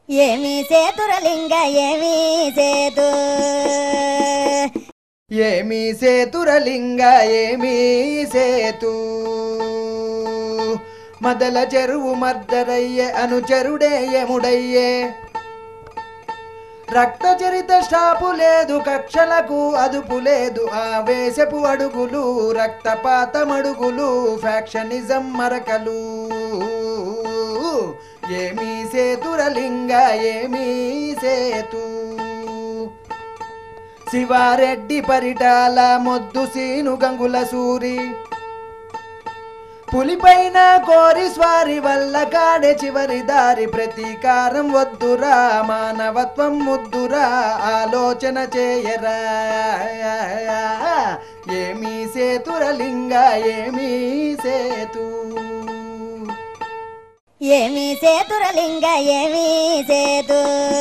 ఏమి సేతురలింగ ఏమి సేతు ఏమి సేతురలింగ ఏమి సేతు మదల చెరువు మర్దరయ్యే అనుచరుడే యముడయ్యే రక్త చరిత స్టాపు లేదు కక్షలకు అదుపు లేదు ఆవేశపు అడుగులు రక్తపాతమడుగులు ఫ్యాక్షనిజం మరకలు ఏమీ సేతురలింగ ఏమీ సేతు శివారెడ్డి పరిటాల మొద్దు సీను గంగుల సూరి పులిపైన కోరి స్వారి వల్ల కాడే చివరి దారి ప్రతీకారం వద్దురా మానవత్వం ముద్దురా ఆలోచన చేయరా ఏమీ సేతురలింగ ఏమీ సేతు ఏమి సేతురలింగ ఏమి సేతు